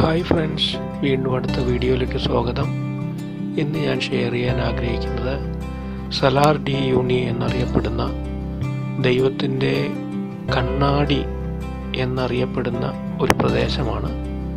hi friends വീണ്ടും അടുത്ത വീഡിയോയിലേക്ക് സ്വാഗതം ഇന്ന് ഞാൻ ഷെയർ ചെയ്യാൻ ആഗ്രഹിക്കുന്നത് സലാർ ഡി യൂണി എന്നറിയപ്പെടുന്ന ദൈവത്തിൻ്റെ കണ്ണാടി എന്നറിയപ്പെടുന്ന ഒരു പ്രദേശമാണ്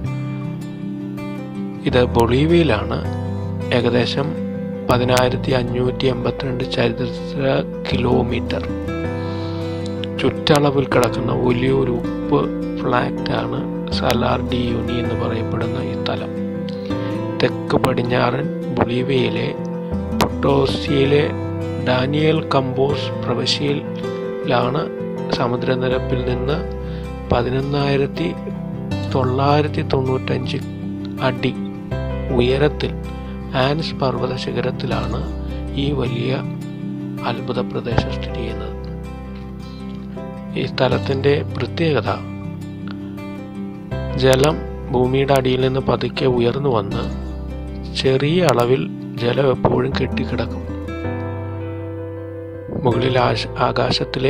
ഇത് ബൊളീവിയയിലാണ് ഏകദേശം പതിനായിരത്തി അഞ്ഞൂറ്റി എൺപത്തിരണ്ട് ചരിത്ര കിലോമീറ്റർ ചുറ്റളവിൽ കിടക്കുന്ന വലിയൊരു ഉപ്പ് ഫ്ലാറ്റാണ് സലാർ ഡി യുനി എന്ന് പറയപ്പെടുന്ന ഈ സ്ഥലം തെക്ക് പടിഞ്ഞാറൻ ബൊളീവിയയിലെ പൊട്ടോസിയിലെ ഡാനിയൽ കമ്പോസ് പ്രവിശ്യയിലാണ് സമുദ്രനിരപ്പിൽ നിന്ന് പതിനൊന്നായിരത്തി തൊള്ളായിരത്തി തൊണ്ണൂറ്റഞ്ച് അടി ഉയരത്തിൽ ആൻസ് പർവ്വത ശിഖരത്തിലാണ് ഈ വലിയ അത്ഭുത പ്രദേശം സ്ഥിതി ചെയ്യുന്നത് ഈ സ്ഥലത്തിൻ്റെ പ്രത്യേകത ജലം ഭൂമിയുടെ അടിയിൽ നിന്ന് പതുക്കെ ഉയർന്നു വന്ന് ചെറിയ അളവിൽ ജലം എപ്പോഴും കെട്ടിക്കിടക്കും മുകളിൽ ആശ ആകാശത്തിലെ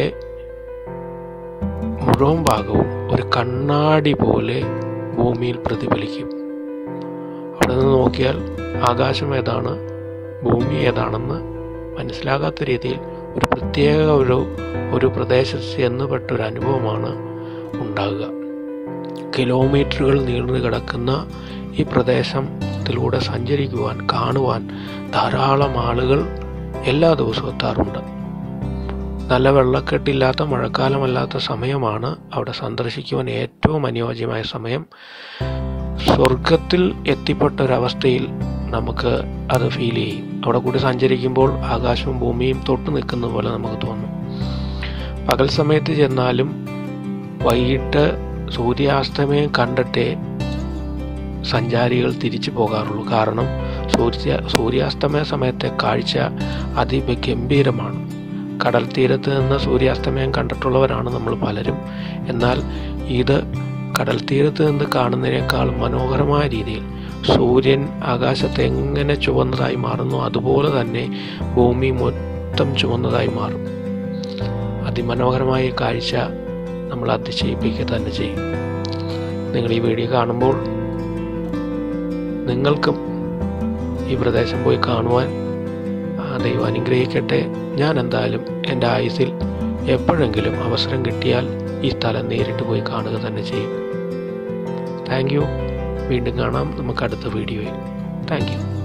മുഴുവൻ ഭാഗവും ഒരു കണ്ണാടി പോലെ ഭൂമിയിൽ പ്രതിഫലിക്കും അവിടെ നിന്ന് നോക്കിയാൽ ആകാശം ഏതാണ് ഭൂമി ഏതാണെന്ന് മനസ്സിലാകാത്ത രീതിയിൽ ഒരു പ്രത്യേക ഒരു ഒരു പ്രദേശത്ത് ചെന്നുപെട്ട ഒരു അനുഭവമാണ് ഉണ്ടാകുക കിലോമീറ്ററുകൾ നീണ്ടു കിടക്കുന്ന ഈ പ്രദേശത്തിലൂടെ സഞ്ചരിക്കുവാൻ കാണുവാൻ ധാരാളം ആളുകൾ എല്ലാ ദിവസവും എത്താറുണ്ട് നല്ല വെള്ളക്കെട്ടില്ലാത്ത മഴക്കാലമല്ലാത്ത സമയമാണ് അവിടെ സന്ദർശിക്കുവാൻ ഏറ്റവും അനുയോജ്യമായ സമയം സ്വർഗത്തിൽ എത്തിപ്പെട്ട ഒരവസ്ഥയിൽ നമുക്ക് അത് ഫീൽ ചെയ്യും അവിടെ കൂടി സഞ്ചരിക്കുമ്പോൾ ആകാശവും ഭൂമിയും തൊട്ട് നിൽക്കുന്ന പോലെ നമുക്ക് തോന്നും പകൽ സമയത്ത് ചെന്നാലും വൈകിട്ട് സൂര്യാസ്തമയം കണ്ടിട്ടേ സഞ്ചാരികൾ തിരിച്ചു പോകാറുള്ളൂ കാരണം സൂര്യ സൂര്യാസ്തമയ സമയത്തെ കാഴ്ച അതിഗംഭീരമാണ് കടൽ തീരത്ത് നിന്ന് സൂര്യാസ്തമയം കണ്ടിട്ടുള്ളവരാണ് നമ്മൾ പലരും എന്നാൽ ഇത് കടൽ തീരത്ത് നിന്ന് കാണുന്നതിനേക്കാൾ മനോഹരമായ രീതിയിൽ സൂര്യൻ ആകാശത്ത് എങ്ങനെ ചുവന്നതായി മാറുന്നു അതുപോലെ തന്നെ ഭൂമി മൊത്തം ചുവന്നതായി മാറും അതിമനോഹരമായ ഈ കാഴ്ച നമ്മൾ അതിശയിപ്പിക്കുക തന്നെ ചെയ്യും നിങ്ങൾ ഈ വീഡിയോ കാണുമ്പോൾ നിങ്ങൾക്കും ഈ പ്രദേശം പോയി കാണുവാൻ ദൈവം അനുഗ്രഹിക്കട്ടെ ഞാൻ എന്തായാലും എൻ്റെ ആയുസിൽ എപ്പോഴെങ്കിലും അവസരം കിട്ടിയാൽ ഈ സ്ഥലം നേരിട്ട് പോയി കാണുക തന്നെ ചെയ്യും താങ്ക് യു വീണ്ടും കാണാം നമുക്ക് അടുത്ത വീഡിയോയിൽ താങ്ക് യു